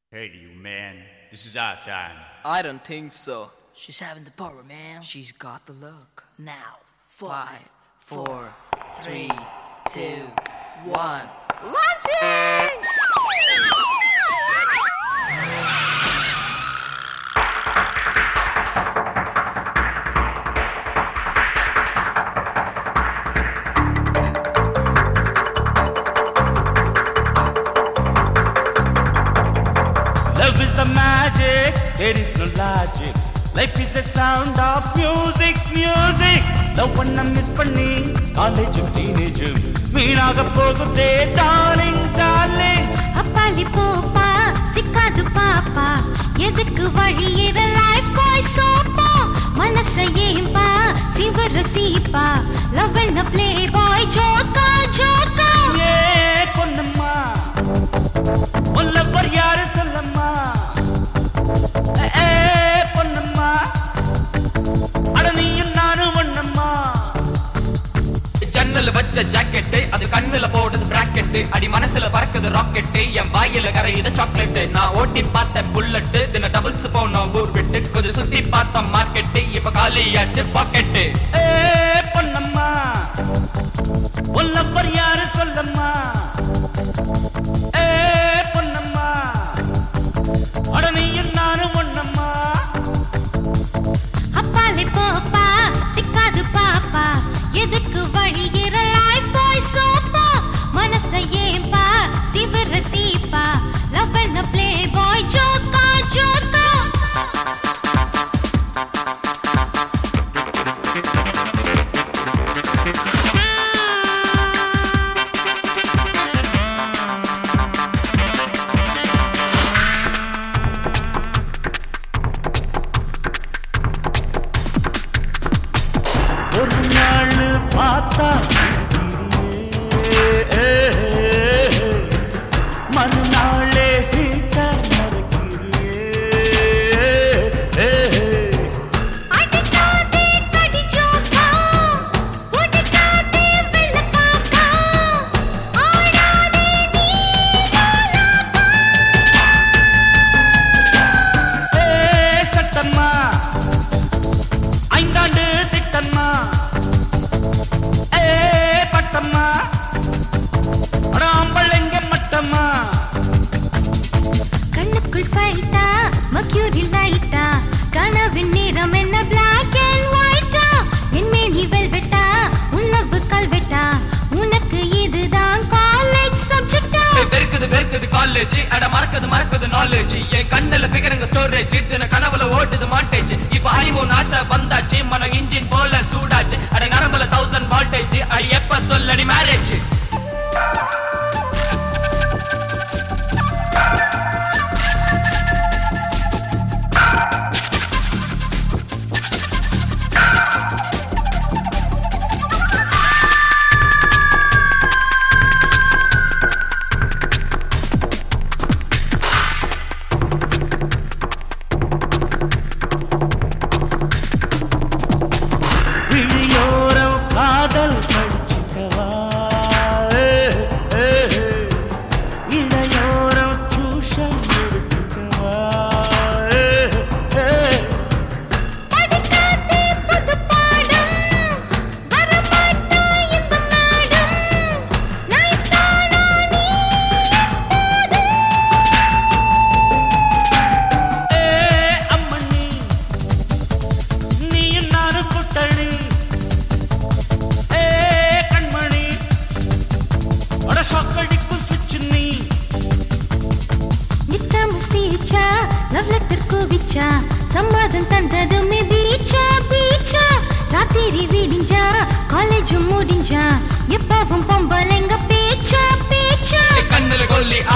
Hey, you man, this is our time. I don't think so. She's having the power, man. She's got the look. Now, Five, five, four, three, two, one. launching! Love is the magic, there is no logic. Life is the sound of music, music. Love ஒன்ன miss பண்ணி college teenage வீணாக போகுதே darling darling அப்பாலி போப்பா சிக்காது பாப்பா எதுக்கு வழியிற life பாய் சோப்பா மனசை ஏம்பா சிவர சீப்பா லவ் என்ன ப்ளே பாய் ஜோக்கா ஜோக்கா ஏ பொன்னம்மா உள்ளவர் யாரு சொல்லம்மா ஏ பொன்னம்மா அட நீயும் நானும் ஒண்ணம்மா ஜன்னல் வச்ச ஜாக்கெட் அது கண்ணுல போடுது பிராக்கெட் அடி மனசுல பறக்குது ராக்கெட் என் வாயில கரையுது சாக்லேட் நான் ஓட்டி பார்த்த புல்லட் தின டபுள்ஸ் போனோம் ஊர் விட்டு கொஞ்சம் சுத்தி பார்த்தோம் மார்க்கெட் இப்ப காலியாச்சு பாக்கெட் ஏ பொன்னம்மா உள்ளவர் யாரு சொல்லம்மா ஏ பொன்னம்மா அட நீயும் நானும் ஒண்ணம்மா அப்பாலி போப்பா சிக்காது பாப்பா எதுக்கு வழியிற லைஃப் பாய் சோப்பா மனசை ஏம்பா சிவர சீப்பா லவ் என்ன ப்ளே பாய் ஜோக்கா ஜோக்கா ஒரு நாள் பார்த்தா சிரிக்கிறியே. மறுநாளே வீட்ட மறக்கிறியே. அடிக்காதே கடி ஜோக்கா ஒடிக்காதே வெள்ள காக்கா ஆடாதே நீ ஏ சட்டம்மா ஐந்தாண்டு திட்டம்மா ஏ பட்டம்மா ராம்பளைங்க மட்டம்மா கண்ணுக்குள் ஃபைட்டா மக்யூரி லைட்டா கனவின் நிறம் என்ன பிளாக் அண்ட் ஒயிட்டா என் மேனி வெல்வெட்டா உன்னவு கல்வெட்டா உனக்கு இதுதான் காலேஜ் சப்ஜெக்டா பெருக்குது பெருக்குது காலேஜ் அட மறக்குது மறக்குது நாலேஜ் என் கண்ணுல பிகருங்க ஸ்டோரேஜ் தின கனவுல ஓட்டுது மாட்டேஜ் இப்ப ஹனிமூன் ஆசை வந்தாச்சு மனம் இன்ஜின் போல சூடாச்சு அட நரம்புல தௌசண்ட் வால்டேஜ் அடி எப்ப சொல்லடி மேரேஜ் விழியோரம் காதல் படிச்சுக்கவா ஏ, ஏ, ஏ. இடையோரம் டியூஷன் எடுத்துக்கவா ஏ, ஏ. படிக்காதே புது பாடம் வரமாட்டா இந்த மேடம் நைஸ் தானா நீ ஏ, அம்மண்ணி, நீயும் நானும் கூட்டணி. ஏ, கண்மணி, அட ஷாக்கடிக்கும் சுச்சு நீ. நித்தம் சீச்சா லவ் லெட்டர் குவிச்சா சம்மதம் தந்ததுமே பீச்சா பீச்சா ராத்திரி விடிஞ்சா காலேஜ் முடிஞ்சா எப்பவும் பொம்பளைங்க பேச்சா பேச்சா கண்ணுல கொல்லி